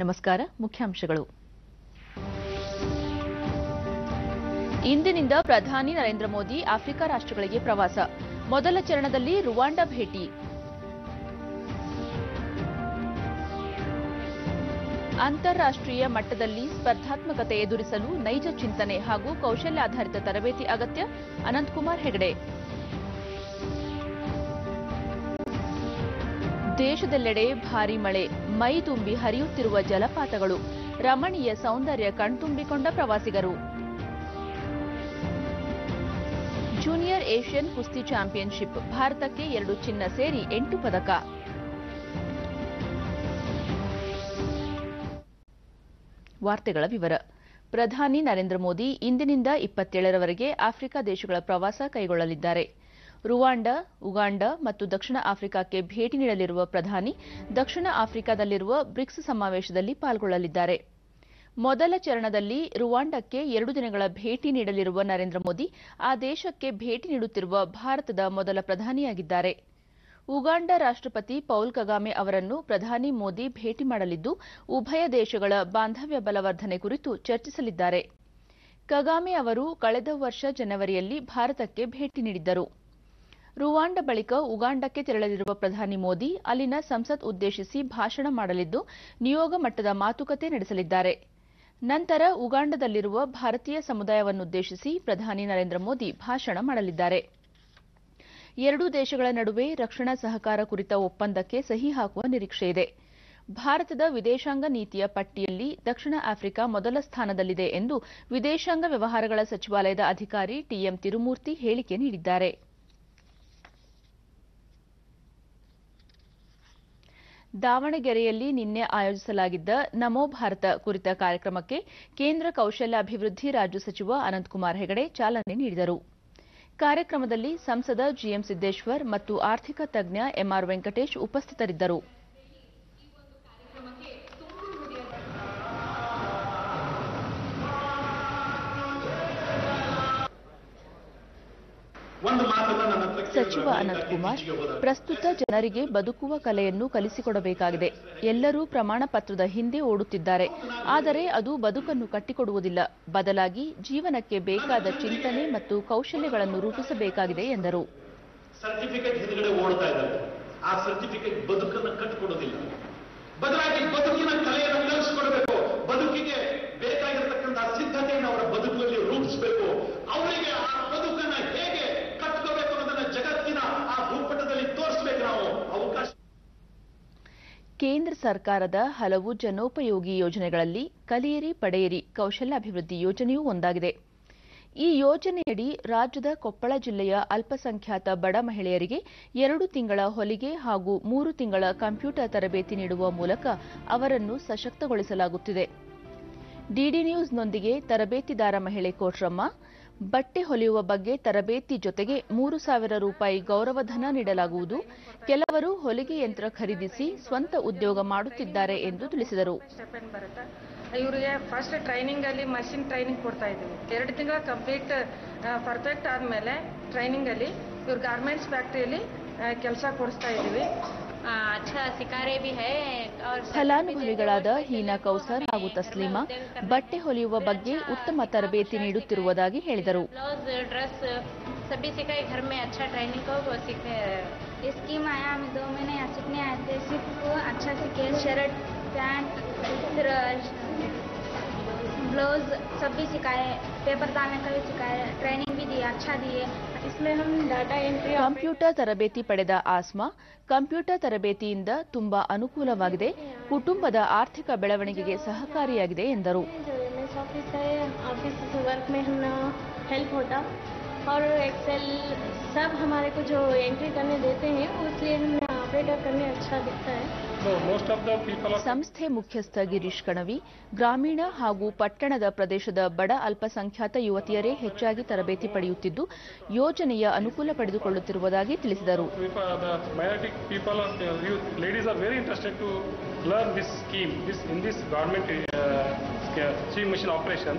ನಮಸ್ಕಾರ ಮುಖ್ಯಾಂಶಗಳು ಇಂದಿನಿಂದ ಪ್ರಧಾನಿ ನರೇಂದ್ರ ಮೋದಿ ಆಫ್ರಿಕಾ ರಾಷ್ಟ್ರಗಳಿಗೆ ಪ್ರವಾಸ ಮೊದಲ ಚರಣದಲ್ಲಿ ರುವಾಂಡ ಭೇಟಿ ಅಂತಾರಾಷ್ಟ್ರೀಯ ಮಟ್ಟದಲ್ಲಿ ಸ್ಪರ್ಧಾತ್ಮಕತೆ ಎದುರಿಸಲು ನೈಜ ಚಿಂತನೆ ಹಾಗೂ ಕೌಶಲ್ಯಾಧಾರಿತ ತರಬೇತಿ ಅಗತ್ಯ ಅನಂತಕುಮಾರ್ ಹೆಗಡೆ ದೇಶದೆಲ್ಲೆಡೆ ಭಾರೀ ಮಳೆ ಮೈ ತುಂಬಿ ಹರಿಯುತ್ತಿರುವ ಜಲಪಾತಗಳು ರಮಣೀಯ ಸೌಂದರ್ಯ ಕಣ್ತುಂಬಿಕೊಂಡ ಪ್ರವಾಸಿಗರು ಜೂನಿಯರ್ ಏಷ್ಯನ್ ಕುಸ್ತಿ ಚಾಂಪಿಯನ್ಶಿಪ್ ಭಾರತಕ್ಕೆ ಎರಡು ಚಿನ್ನ ಸೇರಿ ಎಂಟು ಪದಕ ವಾರ್ತೆಗಳ ವಿವರ ಪ್ರಧಾನಿ ನರೇಂದ್ರ ಮೋದಿ ಇಂದಿನಿಂದ ಇಪ್ಪತ್ತೇಳರವರೆಗೆ ಆಫ್ರಿಕಾ ದೇಶಗಳ ಪ್ರವಾಸ ಕೈಗೊಳ್ಳಲಿದ್ದಾರೆ ರುವಾಂಡ ಉಗಾಂಡ ಮತ್ತು ದಕ್ಷಿಣ ಆಫ್ರಿಕಾಕ್ಕೆ ಭೇಟಿ ನೀಡಲಿರುವ ಪ್ರಧಾನಿ ದಕ್ಷಿಣ ಆಫ್ರಿಕಾದಲ್ಲಿರುವ ಬ್ರಿಕ್ಸ್ ಸಮಾವೇಶದಲ್ಲಿ ಪಾಲ್ಗೊಳ್ಳಲಿದ್ದಾರೆ ಮೊದಲ ಚರಣದಲ್ಲಿ ರುವಾಂಡಕ್ಕೆ ಎರಡು ದಿನಗಳ ಭೇಟಿ ನೀಡಲಿರುವ ನರೇಂದ್ರ ಮೋದಿ ಆ ದೇಶಕ್ಕೆ ಭೇಟಿ ನೀಡುತ್ತಿರುವ ಭಾರತದ ಮೊದಲ ಪ್ರಧಾನಿಯಾಗಿದ್ದಾರೆ ಉಗಾಂಡ ರಾಷ್ಟ್ರಪತಿ ಪೌಲ್ ಕಗಾಮೆ ಅವರನ್ನು ಪ್ರಧಾನಿ ಮೋದಿ ಭೇಟಿ ಮಾಡಲಿದ್ದು ಉಭಯ ದೇಶಗಳ ಬಾಂಧವ್ಯ ಬಲವರ್ಧನೆ ಕುರಿತು ಚರ್ಚಿಸಲಿದ್ದಾರೆ ಕಗಾಮೆ ಅವರು ಕಳೆದ ವರ್ಷ ಜನವರಿಯಲ್ಲಿ ಭಾರತಕ್ಕೆ ಭೇಟಿ ನೀಡಿದ್ದರು ರುವಾಂಡ ಬಳಿಕ ಉಗಾಂಡಕ್ಕೆ ತೆರಳಲಿರುವ ಪ್ರಧಾನಿ ಮೋದಿ ಅಲ್ಲಿನ ಸಂಸತ್ ಉದ್ದೇಶಿಸಿ ಭಾಷಣ ಮಾಡಲಿದ್ದು ನಿಯೋಗ ಮಟ್ಟದ ಮಾತುಕತೆ ನಡೆಸಲಿದ್ದಾರೆ ನಂತರ ಉಗಾಂಡದಲ್ಲಿರುವ ಭಾರತೀಯ ಸಮುದಾಯವನ್ನುದ್ದೇಶಿಸಿ ಪ್ರಧಾನಿ ನರೇಂದ್ರ ಮೋದಿ ಭಾಷಣ ಮಾಡಲಿದ್ದಾರೆ ಎರಡೂ ದೇಶಗಳ ನಡುವೆ ರಕ್ಷಣಾ ಸಹಕಾರ ಕುರಿತ ಒಪ್ಪಂದಕ್ಕೆ ಸಹಿ ಹಾಕುವ ನಿರೀಕ್ಷೆಯಿದೆ ಭಾರತದ ವಿದೇಶಾಂಗ ನೀತಿಯ ಪಟ್ಟಿಯಲ್ಲಿ ದಕ್ಷಿಣ ಆಫ್ರಿಕಾ ಮೊದಲ ಸ್ಥಾನದಲ್ಲಿದೆ ಎಂದು ವಿದೇಶಾಂಗ ವ್ಯವಹಾರಗಳ ಸಚಿವಾಲಯದ ಅಧಿಕಾರಿ ಟಿಎಂ ತಿರುಮೂರ್ತಿ ಹೇಳಿಕೆ ನೀಡಿದ್ದಾರೆ ದಾವಣಗೆರೆಯಲ್ಲಿ ನಿನ್ನೆ ಆಯೋಜಿಸಲಾಗಿದ್ದ ನಮೋ ಭಾರತ ಕುರಿತ ಕಾರ್ಯಕ್ರಮಕ್ಕೆ ಕೇಂದ್ರ ಕೌಶಲ್ಯಾಭಿವೃದ್ಧಿ ರಾಜ್ಯ ಸಚಿವ ಅನಂತಕುಮಾರ್ ಹೆಗಡೆ ಚಾಲನೆ ನೀಡಿದರು ಕಾರ್ಯಕ್ರಮದಲ್ಲಿ ಸಂಸದ ಜಿಎಂ ಸಿದ್ದೇಶ್ವರ್ ಮತ್ತು ಆರ್ಥಿಕ ತಜ್ಞ ಎಂಆರ್ ವೆಂಕಟೇಶ್ ಉಪಸ್ಥಿತರಿದ್ದರು ಸಚಿವ ಅನಂತಕುಮಾರ್ ಪ್ರಸ್ತುತ ಜನರಿಗೆ ಬದುಕುವ ಕಲೆಯನ್ನು ಕಲಿಸಿಕೊಡಬೇಕಾಗಿದೆ ಎಲ್ಲರೂ ಪ್ರಮಾಣ ಪತ್ರದ ಹಿಂದೆ ಓಡುತ್ತಿದ್ದಾರೆ ಆದರೆ ಅದು ಬದುಕನ್ನು ಕಟ್ಟಿಕೊಡುವುದಿಲ್ಲ ಬದಲಾಗಿ ಜೀವನಕ್ಕೆ ಬೇಕಾದ ಚಿಂತನೆ ಮತ್ತು ಕೌಶಲ್ಯಗಳನ್ನು ರೂಪಿಸಬೇಕಾಗಿದೆ ಎಂದರು ಸರ್ಟಿಫಿಕೇಟ್ ಹಿಂದ್ಗಡೆ ಓಡ್ತಾ ಇದ್ದಾರೆ ಆ ಸರ್ಟಿಫಿಕೇಟ್ ಬದುಕನ್ನು ಕಟ್ಟಿಕೊಡೋದಿಲ್ಲ ಬದಲಾಗಿ ಬದುಕಿನ ಕಲೆಯನ್ನು ಕಲಿಸಿಕೊಡಬೇಕು ಬದುಕಿಗೆ ಬೇಕಾಗಿರತಕ್ಕಂತಹ ಸಿದ್ಧತೆಯನ್ನು ಅವರ ಬದುಕಲ್ಲಿ ರೂಪಿಸಬೇಕು ಅವರಿಗೆ ಆ ಬದುಕನ್ನ ಹೇಗೆ ಕಟ್ಕೋಬೇಕು ಅನ್ನೋದನ್ನ ಜಗತ್ತಿನ ಆ ಭೂಪಟದಲ್ಲಿ ತೋರಿಸಬೇಕು ನಾವು ಅವಕಾಶ ಕೇಂದ್ರ ಸರ್ಕಾರದ ಹಲವು ಜನೋಪಯೋಗಿ ಯೋಜನೆಗಳಲ್ಲಿ ಕಲಿಯಿರಿ ಪಡೆಯಿರಿ ಕೌಶಲ್ಯಾಭಿವೃದ್ಧಿ ಯೋಜನೆಯೂ ಒಂದಾಗಿದೆ ಈ ಯೋಜನೆಯಡಿ ರಾಜ್ಯದ ಕೊಪ್ಪಳ ಜಿಲ್ಲೆಯ ಅಲ್ಪಸಂಖ್ಯಾತ ಬಡ ಮಹಿಳೆಯರಿಗೆ ಎರಡು ತಿಂಗಳ ಹೊಲಿಗೆ ಹಾಗೂ ಮೂರು ತಿಂಗಳ ಕಂಪ್ಯೂಟರ್ ತರಬೇತಿ ನೀಡುವ ಮೂಲಕ ಅವರನ್ನು ಸಶಕ್ತಗೊಳಿಸಲಾಗುತ್ತಿದೆ ಡಿಡಿ ನ್ಯೂಸ್ನೊಂದಿಗೆ ತರಬೇತಿದಾರ ಮಹಿಳೆ ಕೋಟ್ರಮ್ಮ ಬಟ್ಟೆ ಹೊಲಿಯುವ ಬಗ್ಗೆ ತರಬೇತಿ ಜೊತೆಗೆ ಮೂರು ಸಾವಿರ ರೂಪಾಯಿ ಗೌರವಧನ ನೀಡಲಾಗುವುದು ಕೆಲವರು ಹೊಲಿಗೆ ಯಂತ್ರ ಖರೀದಿಸಿ ಸ್ವಂತ ಉದ್ಯೋಗ ಮಾಡುತ್ತಿದ್ದಾರೆ ಎಂದು ತಿಳಿಸಿದರು ಸ್ಟೆಪೆಂಡ್ ಬರುತ್ತೆ ಇವರಿಗೆ ಫಸ್ಟ್ ಟ್ರೈನಿಂಗ್ ಅಲ್ಲಿ ಮಷಿನ್ ಟ್ರೈನಿಂಗ್ ಕೊಡ್ತಾ ಇದ್ದೀವಿ ಎರಡು ತಿಂಗಳ ಕಂಪ್ಲೀಟ್ ಪರ್ಫೆಕ್ಟ್ ಆದಮೇಲೆ ಟ್ರೈನಿಂಗ್ ಅಲ್ಲಿ ಇವ್ರು ಗಾರ್ಮೆಂಟ್ಸ್ ಫ್ಯಾಕ್ಟ್ರಿಯಲ್ಲಿ ಕೆಲಸ ಕೊಡಿಸ್ತಾ ಇದ್ದೀವಿ अच्छा सिखा रहे भी है और ಫಲಾನುಭವಿಗಳಾದ ಹೀನಾ ಕೌಸರ್ ಹಾಗೂ ತಸ್ಲೀಮಾ ಬಟ್ಟೆ ಹೊಲಿಯುವ ಬಗ್ಗೆ ಉತ್ತಮ ತರಬೇತಿ ನೀಡುತ್ತಿರುವುದಾಗಿ ಹೇಳಿದರು ब्लाउज ड्रेस सभी सिखाए घर में अच्छा ट्रेनिंग को वो सीखे स्कीम आया हमें दो महीने यहाँ सीखने आए थे सिर्फ अच्छा सीखे शर्ट पैंट फिर ब्लाउज सब भी सिखाए पेपर डालने का भी सिखाए ट्रेनिंग भी दी अच्छा दिए इसमें हम डाटा एंट्री ಕಂಪ್ಯೂಟರ್ ತರಬೇತಿ ಪಡೆದ ಆಸ್ಮಾ ಕಂಪ್ಯೂಟರ್ ತರಬೇತಿಯಿಂದ ತುಂಬಾ ಅನುಕೂಲವಾಗಿದೆ ಕುಟುಂಬದ ಆರ್ಥಿಕ ಬೆಳವಣಿಗೆಗೆ ಸಹಕಾರಿಯಾಗಿದೆ ಎಂದರು जो एम एस ऑफिस है ऑफिस वर्क में हम हेल्प होता और एक्सेल सब हमारे को जो एंट्री करने देते हैं उसलिए हमें ऑपरेटर करने अच्छा दिखता है ಸಂಸ್ಥೆ ಮುಖ್ಯಸ್ಥ ಗಿರೀಶ್ ಕಣವಿ ಗ್ರಾಮೀಣ ಹಾಗೂ ಪಟ್ಟಣದ ಪ್ರದೇಶದ ಬಡ ಅಲ್ಪಸಂಖ್ಯಾತ ಯುವತಿಯರೇ ಹೆಚ್ಚಾಗಿ ತರಬೇತಿ ಪಡೆಯುತ್ತಿದ್ದು ಯೋಜನೆಯ ಅನುಕೂಲ ಪಡೆದುಕೊಳ್ಳುತ್ತಿರುವುದಾಗಿ ತಿಳಿಸಿದರು people, the minority people or the youth, ladies are very interested to learn this scheme, this in this government uh, sca- sewing machine operation.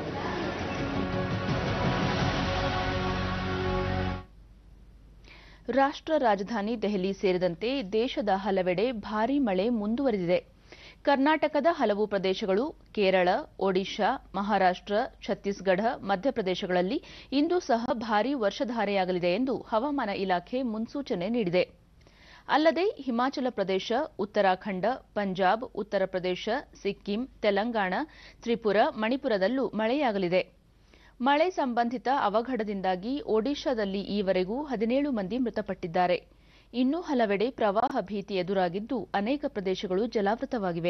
ರಾಷ್ಟ್ರ ರಾಜಧಾನಿ ದೆಹಲಿ ಸೇರಿದಂತೆ ದೇಶದ ಹಲವೆಡೆ ಭಾರೀ ಮಳೆ ಮುಂದುವರೆದಿದೆ ಕರ್ನಾಟಕದ ಹಲವು ಪ್ರದೇಶಗಳು ಕೇರಳ ಒಡಿಶಾ ಮಹಾರಾಷ್ಟ್ರ ಛತ್ತೀಸ್ಗಢ ಮಧ್ಯಪ್ರದೇಶಗಳಲ್ಲಿ ಇಂದು ಸಹ ಭಾರೀ ವರ್ಷಧಾರೆಯಾಗಲಿದೆ ಎಂದು ಹವಾಮಾನ ಇಲಾಖೆ ಮುನ್ಸೂಚನೆ ನೀಡಿದೆ ಅಲ್ಲದೆ ಹಿಮಾಚಲ ಪ್ರದೇಶ ಉತ್ತರಾಖಂಡ ಪಂಜಾಬ್ ಉತ್ತರ ಪ್ರದೇಶ ಸಿಕ್ಕಿಂ ತೆಲಂಗಾಣ ತ್ರಿಪುರ ಮಣಿಪುರದಲ್ಲೂ ಮಳೆಯಾಗಲಿದೆ ಮಳೆ ಸಂಬಂಧಿತ ಅವಘಡದಿಂದಾಗಿ ಒಡಿಶಾದಲ್ಲಿ ಈವರೆಗೂ ಹದಿನೇಳು ಮಂದಿ ಮೃತಪಟ್ಟಿದ್ದಾರೆ ಇನ್ನೂ ಹಲವೆಡೆ ಪ್ರವಾಹ ಭೀತಿ ಎದುರಾಗಿದ್ದು ಅನೇಕ ಪ್ರದೇಶಗಳು ಜಲಾವೃತವಾಗಿವೆ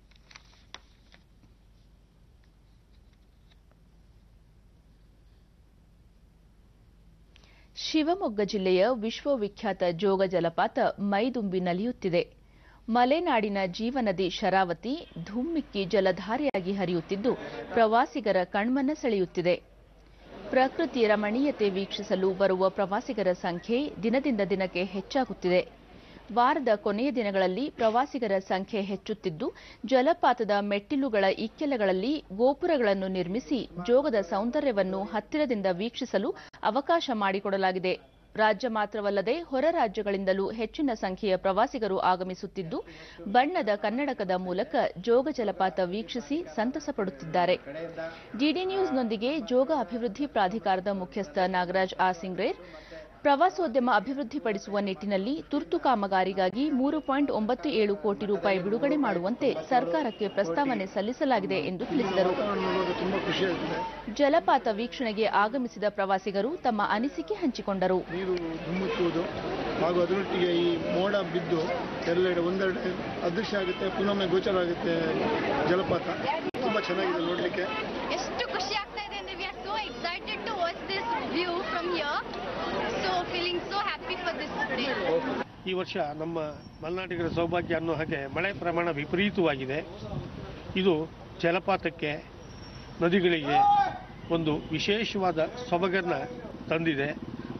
ಶಿವಮೊಗ್ಗ ಜಿಲ್ಲೆಯ ವಿಶ್ವವಿಖ್ಯಾತ ಜೋಗ ಜಲಪಾತ ಮೈದುಂಬಿ ನಲಿಯುತ್ತಿದೆ ಮಲೆನಾಡಿನ ಜೀವನದಿ ಶರಾವತಿ ಧುಮ್ಮಿಕ್ಕಿ ಜಲಧಾರೆಯಾಗಿ ಹರಿಯುತ್ತಿದ್ದು ಪ್ರವಾಸಿಗರ ಕಣ್ಮನ ಸೆಳೆಯುತ್ತಿದೆ ಪ್ರಕೃತಿ ರಮಣೀಯತೆ ವೀಕ್ಷಿಸಲು ಬರುವ ಪ್ರವಾಸಿಗರ ಸಂಖ್ಯೆ ದಿನದಿಂದ ದಿನಕ್ಕೆ ಹೆಚ್ಚಾಗುತ್ತಿದೆ ವಾರದ ಕೊನೆಯ ದಿನಗಳಲ್ಲಿ ಪ್ರವಾಸಿಗರ ಸಂಖ್ಯೆ ಹೆಚ್ಚುತ್ತಿದ್ದು ಜಲಪಾತದ ಮೆಟ್ಟಿಲುಗಳ ಇಕ್ಕೆಲಗಳಲ್ಲಿ ಗೋಪುರಗಳನ್ನು ನಿರ್ಮಿಸಿ ಜೋಗದ ಸೌಂದರ್ಯವನ್ನು ಹತ್ತಿರದಿಂದ ವೀಕ್ಷಿಸಲು ಅವಕಾಶ ಮಾಡಿಕೊಡಲಾಗಿದೆ ರಾಜ್ಯ ಮಾತ್ರವಲ್ಲದೆ ಹೊರ ರಾಜ್ಯಗಳಿಂದಲೂ ಹೆಚ್ಚಿನ ಸಂಖ್ಯೆಯ ಪ್ರವಾಸಿಗರು ಆಗಮಿಸುತ್ತಿದ್ದು ಬಣ್ಣದ ಕನ್ನಡಕದ ಮೂಲಕ ಜೋಗ ಜಲಪಾತ ವೀಕ್ಷಿಸಿ ಸಂತಸ ಪಡುತ್ತಿದ್ದಾರೆ ಡಿಡಿ ನ್ಯೂಸ್ನೊಂದಿಗೆ ಜೋಗ ಅಭಿವೃದ್ಧಿ ಪ್ರಾಧಿಕಾರದ ಮುಖ್ಯಸ್ಥ ನಾಗರಾಜ್ ಆಸಿಂಗ್ರೇರ್ ಪ್ರವಾಸೋದ್ಯಮ ಅಭಿವೃದ್ಧಿಪಡಿಸುವ ನಿಟ್ಟಿನಲ್ಲಿ ತುರ್ತು ಕಾಮಗಾರಿಗಾಗಿ ಮೂರು ಪಾಯಿಂಟ್ ಒಂಬತ್ತು ಏಳು ಕೋಟಿ ರೂಪಾಯಿ ಬಿಡುಗಡೆ ಮಾಡುವಂತೆ ಸರ್ಕಾರಕ್ಕೆ ಪ್ರಸ್ತಾವನೆ ಸಲ್ಲಿಸಲಾಗಿದೆ ಎಂದು ತಿಳಿಸಿದರು ತುಂಬಾ ಖುಷಿ ಆಗ್ತದೆ ಜಲಪಾತ ವೀಕ್ಷಣೆಗೆ ಆಗಮಿಸಿದ ಪ್ರವಾಸಿಗರು ತಮ್ಮ ಅನಿಸಿಕೆ ಹಂಚಿಕೊಂಡರು ನೀರು ಧುಮ್ಮುಕ್ಕುವುದು ಹಾಗೂ ಅದರೊಟ್ಟಿಗೆ ಈ ಮೋಡ ಬಿದ್ದು ಎಲ್ಲೆಡೆ ಒಂದೆರಡು ಅದೃಶ್ಯ ಆಗುತ್ತೆ ಪುನೊಮ್ಮೆ ಗೋಚರ ಆಗುತ್ತೆ ಜಲಪಾತ ತುಂಬಾ ಚೆನ್ನಾಗಿದೆ ನೋಡ್ಲಿಕ್ಕೆ ಎಷ್ಟು ಖುಷಿ ಆಗ್ತಾ ಇದೆ ಅಂದ್ರೆ we are so excited to watch this view from here so feeling so happy for this today ಈ ವರ್ಷ ನಮ್ಮ ಮಲೆನಾಡಿಗರ ಸೌಭಾಗ್ಯ ಅನ್ನೋ ಹಾಗೆ ಮಳೆ ಪ್ರಮಾಣ ವಿಪರೀತವಾಗಿದೆ ಇದು ಜಲಪಾತಕ್ಕೆ ನದಿಗಳಿಗೆ ಒಂದು ವಿಶೇಷವಾದ ಸೊಬಗನ್ನ ತಂದಿದೆ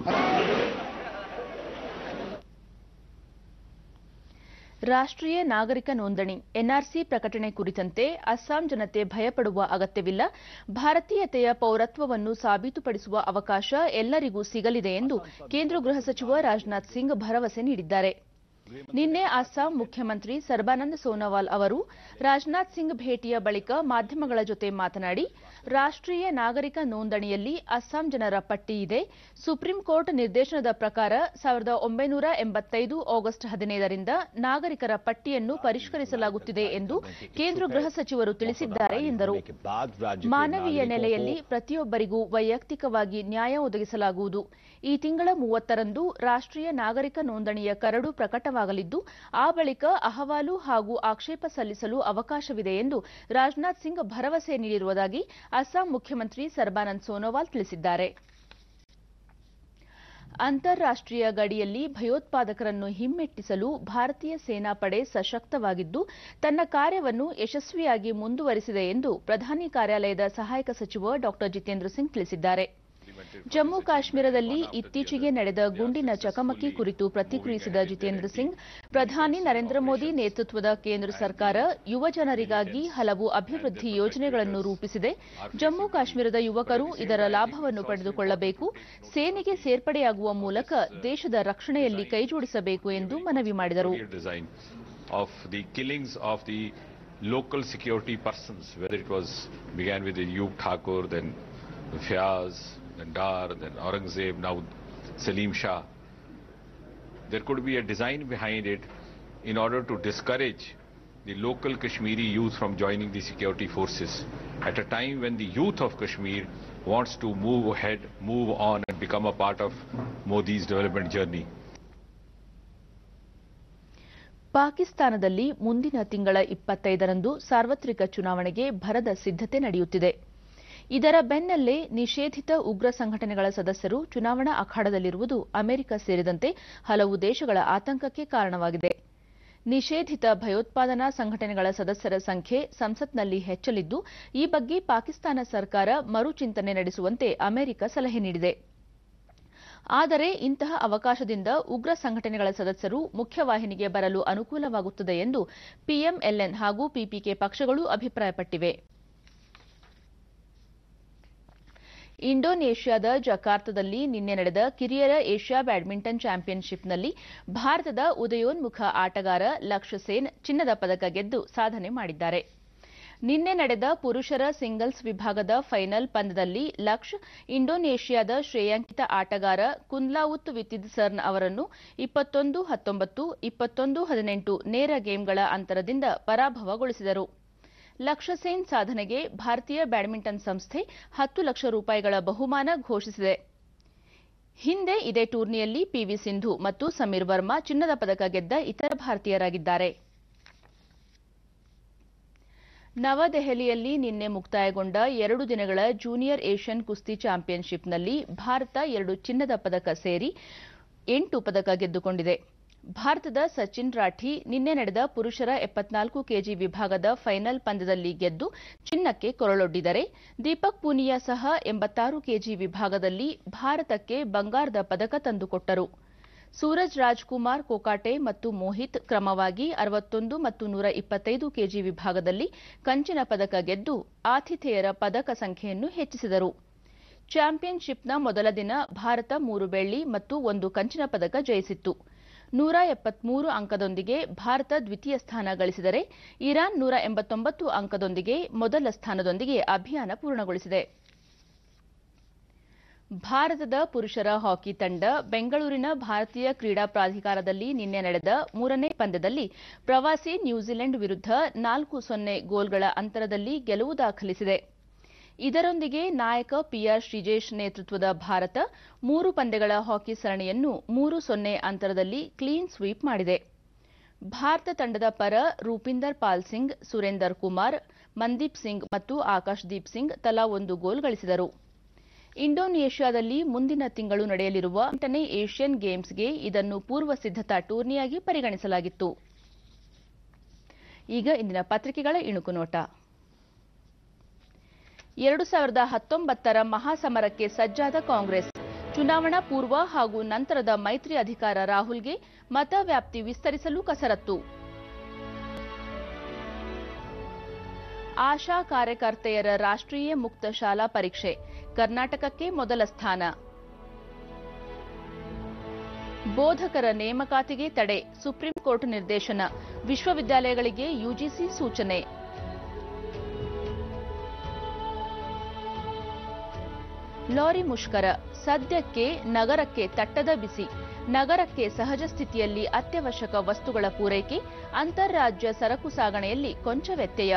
ರಾಷ್ಟ್ರೀಯ ನಾಗರಿಕ ನೋಂದಣಿ ಎನ್ಆರ್ಸಿ ಪ್ರಕಟಣೆ ಕುರಿತಂತೆ ಅಸ್ಸಾಂ ಜನತೆ ಭಯಪಡುವ ಅಗತ್ಯವಿಲ್ಲ ಭಾರತೀಯತೆಯ ಪೌರತ್ವವನ್ನು ಸಾಬೀತುಪಡಿಸುವ ಅವಕಾಶ ಎಲ್ಲರಿಗೂ ಸಿಗಲಿದೆ ಎಂದು ಕೇಂದ್ರ ಗೃಹ ಸಚಿವ ರಾಜನಾಥ್ ಸಿಂಗ್ ಭರವಸೆ ನೀಡಿದ್ದಾರೆ ನಿನ್ನೆ ಅಸ್ಸಾಂ ಮುಖ್ಯಮಂತ್ರಿ ಸರ್ಬಾನಂದ್ ಸೋನೋವಾಲ್ ಅವರು ರಾಜನಾಥ್ ಸಿಂಗ್ ಭೇಟಿಯ ಬಳಿಕ ಮಾಧ್ಯಮಗಳ ಜೊತೆ ಮಾತನಾಡಿ ರಾಷ್ಟ್ರೀಯ ನಾಗರಿಕ ನೋಂದಣಿಯಲ್ಲಿ ಅಸ್ಸಾಂ ಜನರ ಪಟ್ಟಿ ಇದೆ ಸುಪ್ರೀಂ ಕೋರ್ಟ್ ನಿರ್ದೇಶನದ ಪ್ರಕಾರ ಸಾವಿರದ ಒಂಬೈನೂರ ಎಂಬತ್ತೈದು ಆಗಸ್ಟ್ ಹದಿನೈದರಿಂದ ನಾಗರಿಕರ ಪಟ್ಟಿಯನ್ನು ಪರಿಷ್ಕರಿಸಲಾಗುತ್ತಿದೆ ಎಂದು ಕೇಂದ್ರ ಗೃಹ ಸಚಿವರು ತಿಳಿಸಿದ್ದಾರೆ ಎಂದರು ಮಾನವೀಯ ನೆಲೆಯಲ್ಲಿ ಪ್ರತಿಯೊಬ್ಬರಿಗೂ ವೈಯಕ್ತಿಕವಾಗಿ ನ್ಯಾಯ ಒದಗಿಸಲಾಗುವುದು ಈ ತಿಂಗಳ ಮೂವತ್ತರಂದು ರಾಷ್ಟ್ರೀಯ ನಾಗರಿಕ ನೋಂದಣಿಯ ಕರಡು ಪ್ರಕಟವಾಗಲಿದ್ದು ಆ ಬಳಿಕ ಅಹವಾಲು ಹಾಗೂ ಆಕ್ಷೇಪ ಸಲ್ಲಿಸಲು ಅವಕಾಶವಿದೆ ಎಂದು ರಾಜನಾಥ್ ಸಿಂಗ್ ಭರವಸೆ ನೀಡಿರುವುದಾಗಿ ಅಸ್ಸಾಂ ಮುಖ್ಯಮಂತ್ರಿ ಸರ್ಬಾನಂದ್ ಸೋನೋವಾಲ್ ತಿಳಿಸಿದ್ದಾರೆ ಅಂತಾರಾಷ್ಟ್ರೀಯ ಗಡಿಯಲ್ಲಿ ಭಯೋತ್ಪಾದಕರನ್ನು ಹಿಮ್ಮೆಟ್ಟಿಸಲು ಭಾರತೀಯ ಸೇನಾಪಡೆ ಸಶಕ್ತವಾಗಿದ್ದು ತನ್ನ ಕಾರ್ಯವನ್ನು ಯಶಸ್ವಿಯಾಗಿ ಮುಂದುವರಿಸಿದೆ ಎಂದು ಪ್ರಧಾನಿ ಕಾರ್ಯಾಲಯದ ಸಹಾಯಕ ಸಚಿವ ಡಾ ಜಿತೇಂದ್ರ ಸಿಂಗ್ ತಿಳಿಸಿದ್ದಾರೆ ಜಮ್ಮು ಕಾಶ್ಮೀರದಲ್ಲಿ ಇತ್ತೀಚೆಗೆ ನಡೆದ ಗುಂಡಿನ ಚಕಮಕಿ ಕುರಿತು ಪ್ರತಿಕ್ರಿಯಿಸಿದ ಜಿತೇಂದ್ರ ಸಿಂಗ್ ಪ್ರಧಾನಿ ನರೇಂದ್ರ ಮೋದಿ ನೇತೃತ್ವದ ಕೇಂದ್ರ ಸರ್ಕಾರ ಯುವ ಜನರಿಗಾಗಿ ಹಲವು ಅಭಿವೃದ್ಧಿ ಯೋಜನೆಗಳನ್ನು ರೂಪಿಸಿದೆ ಜಮ್ಮು ಕಾಶ್ಮೀರದ ಯುವಕರು ಇದರ ಲಾಭವನ್ನು ಪಡೆದುಕೊಳ್ಳಬೇಕು ಸೇನೆಗೆ ಸೇರ್ಪಡೆಯಾಗುವ ಮೂಲಕ ದೇಶದ ರಕ್ಷಣೆಯಲ್ಲಿ ಕೈಜೋಡಿಸಬೇಕು ಎಂದು ಮನವಿ ಮಾಡಿದರು design of the killings of the local security persons, whether it was began with the Yug Thakur, then Fiaz, then Dar, then Aurangzeb, now Salim Shah. There could be a design behind it in order to discourage the local Kashmiri youth from joining the security forces at a time when the youth of Kashmir wants to move ahead, move on and become a part of Modi's development journey. ಪಾಕಿಸ್ತಾನದಲ್ಲಿ ಮುಂದಿನ ತಿಂಗಳ ಇಪ್ಪತ್ತೈದರಂದು ಸಾರ್ವತ್ರಿಕ ಚುನಾವಣೆಗೆ ಭರದ ಸಿದ್ದತೆ ನಡೆಯುತ್ತಿದೆ ಇದರ ಬೆನ್ನಲ್ಲೇ ನಿಷೇಧಿತ ಉಗ್ರ ಸಂಘಟನೆಗಳ ಸದಸ್ಯರು ಚುನಾವಣಾ ಅಖಾಡದಲ್ಲಿರುವುದು ಅಮೆರಿಕ ಸೇರಿದಂತೆ ಹಲವು ದೇಶಗಳ ಆತಂಕಕ್ಕೆ ಕಾರಣವಾಗಿದೆ ನಿಷೇಧಿತ ಭಯೋತ್ಪಾದನಾ ಸಂಘಟನೆಗಳ ಸದಸ್ಯರ ಸಂಖ್ಯೆ ಸಂಸತ್ನಲ್ಲಿ ಹೆಚ್ಚಲಿದ್ದು ಈ ಬಗ್ಗೆ ಪಾಕಿಸ್ತಾನ ಸರ್ಕಾರ ಮರುಚಿಂತನೆ ನಡೆಸುವಂತೆ ಅಮೆರಿಕ ಸಲಹೆ ನೀಡಿದೆ ಆದರೆ ಇಂತಹ ಅವಕಾಶದಿಂದ ಉಗ್ರ ಸಂಘಟನೆಗಳ ಸದಸ್ಯರು ಮುಖ್ಯವಾಹಿನಿಗೆ ಬರಲು ಅನುಕೂಲವಾಗುತ್ತದೆ ಎಂದು ಪಿಎಂಎಲ್ಎನ್ ಹಾಗೂ ಪಿಪಿಕೆ ಪಕ್ಷಗಳು ಅಭಿಪ್ರಾಯಪಟ್ಟಿವೆ ಇಂಡೋನೇಷ್ಯಾದ ಜಕಾರ್ತದಲ್ಲಿ ನಿನ್ನೆ ನಡೆದ ಕಿರಿಯರ ಏಷ್ಯಾ ಬ್ಯಾಡ್ಮಿಂಟನ್ ಚಾಂಪಿಯನ್ಶಿಪ್ನಲ್ಲಿ ಭಾರತದ ಉದಯೋನ್ಮುಖ ಆಟಗಾರ ಲಕ್ಷ್ಯ ಸೇನ್ ಚಿನ್ನದ ಪದಕ ಗೆದ್ದು ಸಾಧನೆ ಮಾಡಿದ್ದಾರೆ ನಿನ್ನೆ ನಡೆದ ಪುರುಷರ ಸಿಂಗಲ್ಸ್ ವಿಭಾಗದ ಫೈನಲ್ ಪಂದ್ಯದಲ್ಲಿ ಲಕ್ಷ್ ಇಂಡೋನೇಷ್ಯಾದ ಶ್ರೇಯಾಂಕಿತ ಆಟಗಾರ ಕುನ್ಲಾವುತ್ ವಿತಿದ್ಸರ್ನ್ ಅವರನ್ನು ಇಪ್ಪತ್ತೊಂದು ಹತ್ತೊಂಬತ್ತು ಇಪ್ಪತ್ತೊಂದು ಹದಿನೆಂಟು ನೇರ ಗೇಮ್ಗಳ ಅಂತರದಿಂದ ಪರಾಭವಗೊಳಿಸಿದರು ಲಕ್ಷ್ಯ ಸೇನ್ ಸಾಧನೆಗೆ ಭಾರತೀಯ ಬ್ಯಾಡ್ಮಿಂಟನ್ ಸಂಸ್ಥೆ ಹತ್ತು ಲಕ್ಷ ರೂಪಾಯಿಗಳ ಬಹುಮಾನ ಘೋಷಿಸಿದೆ ಹಿಂದೆ ಇದೇ ಟೂರ್ನಿಯಲ್ಲಿ ಪಿವಿ ಸಿಂಧು ಮತ್ತು ಸಮೀರ್ ವರ್ಮಾ ಚಿನ್ನದ ಪದಕ ಗೆದ್ದ ಇತರ ಭಾರತೀಯರಾಗಿದ್ದಾರೆ ನವದೆಹಲಿಯಲ್ಲಿ ನಿನ್ನೆ ಮುಕ್ತಾಯಗೊಂಡ ಎರಡು ದಿನಗಳ ಜೂನಿಯರ್ ಏಷ್ಯನ್ ಕುಸ್ತಿ ಚಾಂಪಿಯನ್ಶಿಪ್ನಲ್ಲಿ ಭಾರತ ಎರಡು ಚಿನ್ನದ ಪದಕ ಸೇರಿ ಎಂಟು ಪದಕ ಗೆದ್ದುಕೊಂಡಿದೆ ಭಾರತದ ಸಚಿನ್ ರಾಠಿ ನಿನ್ನೆ ನಡೆದ ಪುರುಷರ ಎಪ್ಪತ್ನಾಲ್ಕು ಕೆಜಿ ವಿಭಾಗದ ಫೈನಲ್ ಪಂದ್ಯದಲ್ಲಿ ಗೆದ್ದು ಚಿನ್ನಕ್ಕೆ ಕೊರಳೊಡ್ಡಿದರೆ ದೀಪಕ್ ಪೂನಿಯಾ ಸಹ ಎಂಬತ್ತಾರು ಕೆಜಿ ವಿಭಾಗದಲ್ಲಿ ಭಾರತಕ್ಕೆ ಬಂಗಾರದ ಪದಕ ತಂದುಕೊಟ್ಟರು ಸೂರಜ್ ರಾಜ್ಕುಮಾರ್ ಕೋಕಾಟೆ ಮತ್ತು ಮೋಹಿತ್ ಕ್ರಮವಾಗಿ ಅರವತ್ತೊಂದು ಮತ್ತು ನೂರ ಇಪ್ಪತ್ತೈದು ಕೆಜಿ ವಿಭಾಗದಲ್ಲಿ ಕಂಚಿನ ಪದಕ ಗೆದ್ದು ಆತಿಥೇಯರ ಪದಕ ಸಂಖ್ಯೆಯನ್ನು ಹೆಚ್ಚಿಸಿದರು ಚಾಂಪಿಯನ್ಶಿಪ್ನ ಮೊದಲ ದಿನ ಭಾರತ ಮೂರು ಬೆಳ್ಳಿ ಮತ್ತು ಒಂದು ಕಂಚಿನ ಪದಕ ಜಯಿಸಿತ್ತು ನೂರ ಎಪ್ಪತ್ಮೂರು ಅಂಕದೊಂದಿಗೆ ಭಾರತ ದ್ವಿತೀಯ ಸ್ಥಾನ ಗಳಿಸಿದರೆ ಇರಾನ್ ನೂರ ಎಂಬತ್ತೊಂಬತ್ತು ಅಂಕದೊಂದಿಗೆ ಮೊದಲ ಸ್ಥಾನದೊಂದಿಗೆ ಅಭಿಯಾನ ಪೂರ್ಣಗೊಳಿಸಿದೆ ಭಾರತದ ಪುರುಷರ ಹಾಕಿ ತಂಡ ಬೆಂಗಳೂರಿನ ಭಾರತೀಯ ಕ್ರೀಡಾ ಪ್ರಾಧಿಕಾರದಲ್ಲಿ ನಿನ್ನೆ ನಡೆದ ಮೂರನೇ ಪಂದ್ಯದಲ್ಲಿ ಪ್ರವಾಸಿ ನ್ಯೂಜಿಲೆಂಡ್ ವಿರುದ್ಧ ನಾಲ್ಕು ಸೊನ್ನೆ ಗೋಲ್ಗಳ ಅಂತರದಲ್ಲಿ ಗೆಲುವು ದಾಖಲಿಸಿದೆ ಇದರೊಂದಿಗೆ ನಾಯಕ ಪಿಆರ್ ಶ್ರೀಜೇಶ್ ನೇತೃತ್ವದ ಭಾರತ ಮೂರು ಪಂದ್ಯಗಳ ಹಾಕಿ ಸರಣಿಯನ್ನು ಮೂರು ಸೊನ್ನೆ ಅಂತರದಲ್ಲಿ ಕ್ಲೀನ್ ಸ್ವೀಪ್ ಮಾಡಿದೆ ಭಾರತ ತಂಡದ ಪರ ರೂಪಿಂದರ್ ಪಾಲ್ ಸಿಂಗ್ ಸುರೇಂದರ್ ಕುಮಾರ್ ಮನ್ದೀಪ್ ಸಿಂಗ್ ಮತ್ತು ಆಕಾಶ್ದೀಪ್ ಸಿಂಗ್ ತಲಾ ಒಂದು ಗೋಲ್ ಗಳಿಸಿದರು ಇಂಡೋನೇಷ್ಯಾದಲ್ಲಿ ಮುಂದಿನ ತಿಂಗಳು ನಡೆಯಲಿರುವ ಎಂಟನೇ ಏಷ್ಯನ್ ಗೇಮ್ಸ್ಗೆ ಇದನ್ನು ಪೂರ್ವ ಸಿದ್ಧತಾ ಟೂರ್ನಿಯಾಗಿ ಪರಿಗಣಿಸಲಾಗಿತ್ತು ಈಗ ಇಂದಿನ ಪತ್ರಿಕೆಗಳ ಇಣುಕು ನೋಟ ಎರಡು ಸಾವಿರದ ಹತ್ತೊಂಬತ್ತರ ಮಹಾಸಮರಕ್ಕೆ ಸಜ್ಜಾದ ಕಾಂಗ್ರೆಸ್ ಚುನಾವಣಾ ಪೂರ್ವ ಹಾಗೂ ನಂತರದ ಮೈತ್ರಿ ಅಧಿಕಾರ ರಾಹುಲ್ಗೆ ಮತ ವ್ಯಾಪ್ತಿ ವಿಸ್ತರಿಸಲು ಕಸರತ್ತು ಆಶಾ ಕಾರ್ಯಕರ್ತೆಯರ ರಾಷ್ಟ್ರೀಯ ಮುಕ್ತ ಶಾಲಾ ಪರೀಕ್ಷೆ ಕರ್ನಾಟಕಕ್ಕೆ ಮೊದಲ ಸ್ಥಾನ ಬೋಧಕರ ನೇಮಕಾತಿಗೆ ತಡೆ ಸುಪ್ರೀಂ ಕೋರ್ಟ್ ನಿರ್ದೇಶನ ವಿಶ್ವವಿದ್ಯಾಲಯಗಳಿಗೆ ಯುಜಿಸಿ ಸೂಚನೆ ಲಾರಿ ಮುಷ್ಕರ ಸದ್ಯಕ್ಕೆ ನಗರಕ್ಕೆ ತಟ್ಟದ ಬಿಸಿ ನಗರಕ್ಕೆ ಸಹಜ ಸ್ಥಿತಿಯಲ್ಲಿ ಅತ್ಯವಶ್ಯಕ ವಸ್ತುಗಳ ಪೂರೈಕೆ ಅಂತಾರಾಜ್ಯ ಸರಕು ಸಾಗಣೆಯಲ್ಲಿ ಕೊಂಚ ವ್ಯತ್ಯಯ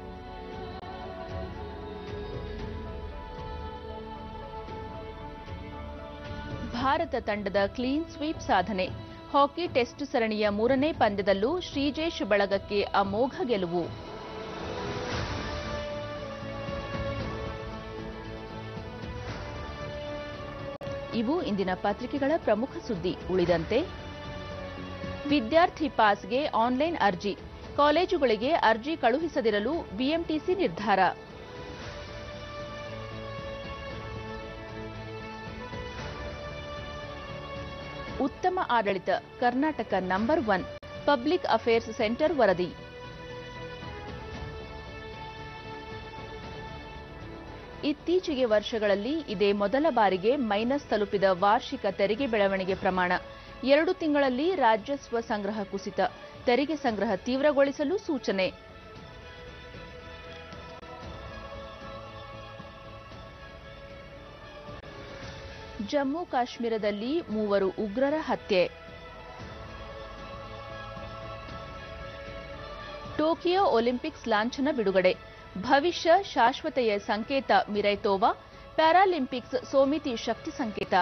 ಭಾರತ ತಂಡದ ಕ್ಲೀನ್ ಸ್ವೀಪ್ ಸಾಧನೆ ಹಾಕಿ ಟೆಸ್ಟ್ ಸರಣಿಯ ಮೂರನೇ ಪಂದ್ಯದಲ್ಲೂ ಶ್ರೀಜೇಶ್ ಬಳಗಕ್ಕೆ ಅಮೋಘ ಗೆಲುವು ಇವು ಇಂದಿನ ಪತ್ರಿಕೆಗಳ ಪ್ರಮುಖ ಸುದ್ದಿ ಉಳಿದಂತೆ ವಿದ್ಯಾರ್ಥಿ ಪಾಸ್ಗೆ ಆನ್ಲೈನ್ ಅರ್ಜಿ ಕಾಲೇಜುಗಳಿಗೆ ಅರ್ಜಿ ಕಳುಹಿಸದಿರಲು ಬಿಎಂಟಿಸಿ ನಿರ್ಧಾರ ಉತ್ತಮ ಆಡಳಿತ Karnataka number one public affairs centre ವರದಿ ಇತ್ತೀಚೆಗೆ ವರ್ಷಗಳಲ್ಲಿ ಇದೇ ಮೊದಲ ಬಾರಿಗೆ ಮೈನಸ್ ತಲುಪಿದ ವಾರ್ಷಿಕ ತೆರಿಗೆ ಬೆಳವಣಿಗೆ ಪ್ರಮಾಣ ಎರಡು ತಿಂಗಳಲ್ಲಿ ರಾಜಸ್ವ ಸಂಗ್ರಹ ಕುಸಿತ ತೆರಿಗೆ ಸಂಗ್ರಹ ತೀವ್ರಗೊಳಿಸಲು ಸೂಚನೆ ಜಮ್ಮು ಕಾಶ್ಮೀರದಲ್ಲಿ ಮೂವರು ಉಗ್ರರ ಹತ್ಯೆ ಟೋಕಿಯೋ ಒಲಿಂಪಿಕ್ಸ್ ಲಾಂಛನ ಬಿಡುಗಡೆ ಭವಿಷ್ಯ ಶಾಶ್ವತೆಯ ಸಂಕೇತ ಮಿರೈತೋವಾ ಪ್ಯಾರಾಲಿಂಪಿಕ್ಸ್ ಸೋಮಿತಿ ಶಕ್ತಿ ಸಂಕೇತ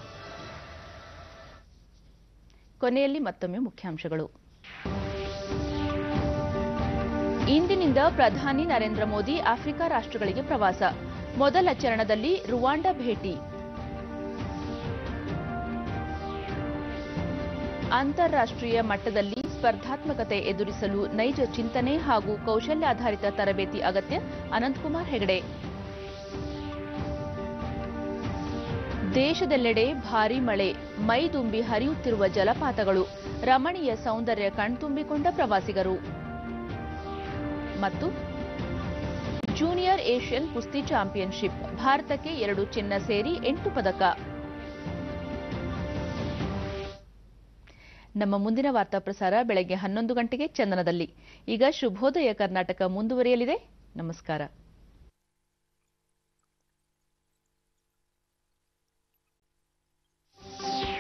ಕೊನೆಯಲ್ಲಿ ಮತ್ತೊಮ್ಮೆ ಮುಖ್ಯಾಂಶಗಳು ಇಂದಿನಿಂದ ಪ್ರಧಾನಿ ನರೇಂದ್ರ ಮೋದಿ ಆಫ್ರಿಕಾ ರಾಷ್ಟ್ರಗಳಿಗೆ ಪ್ರವಾಸ ಮೊದಲ ಚರಣದಲ್ಲಿ ರುವಾಂಡ ಭೇಟಿ ಅಂತಾರಾಷ್ಟ್ರೀಯ ಮಟ್ಟದಲ್ಲಿ ಸ್ಪರ್ಧಾತ್ಮಕತೆ ಎದುರಿಸಲು ನೈಜ ಚಿಂತನೆ ಹಾಗೂ ಕೌಶಲ್ಯಾಧಾರಿತ ತರಬೇತಿ ಅಗತ್ಯ ಅನಂತಕುಮಾರ್ ಹೆಗಡೆ ದೇಶದೆಲ್ಲೆಡೆ ಭಾರೀ ಮಳೆ ಮೈದುಂಬಿ ಹರಿಯುತ್ತಿರುವ ಜಲಪಾತಗಳು ರಮಣೀಯ ಸೌಂದರ್ಯ ಕಣ್ತುಂಬಿಕೊಂಡ ಪ್ರವಾಸಿಗರು ಮತ್ತು ಜೂನಿಯರ್ ಏಷ್ಯನ್ ಕುಸ್ತಿ ಚಾಂಪಿಯನ್ಶಿಪ್ ಭಾರತಕ್ಕೆ ಎರಡು ಚಿನ್ನ ಸೇರಿ ಎಂಟು ಪದಕ ನಮ್ಮ ಮುಂದಿನ ವಾರ್ತಾ ಪ್ರಸಾರ ಬೆಳಗ್ಗೆ ಹನ್ನೊಂದು ಗಂಟೆಗೆ ಚಂದನದಲ್ಲಿ ಈಗ ಶುಭೋದಯ ಕರ್ನಾಟಕ ಮುಂದುವರಿಯಲಿದೆ ನಮಸ್ಕಾರ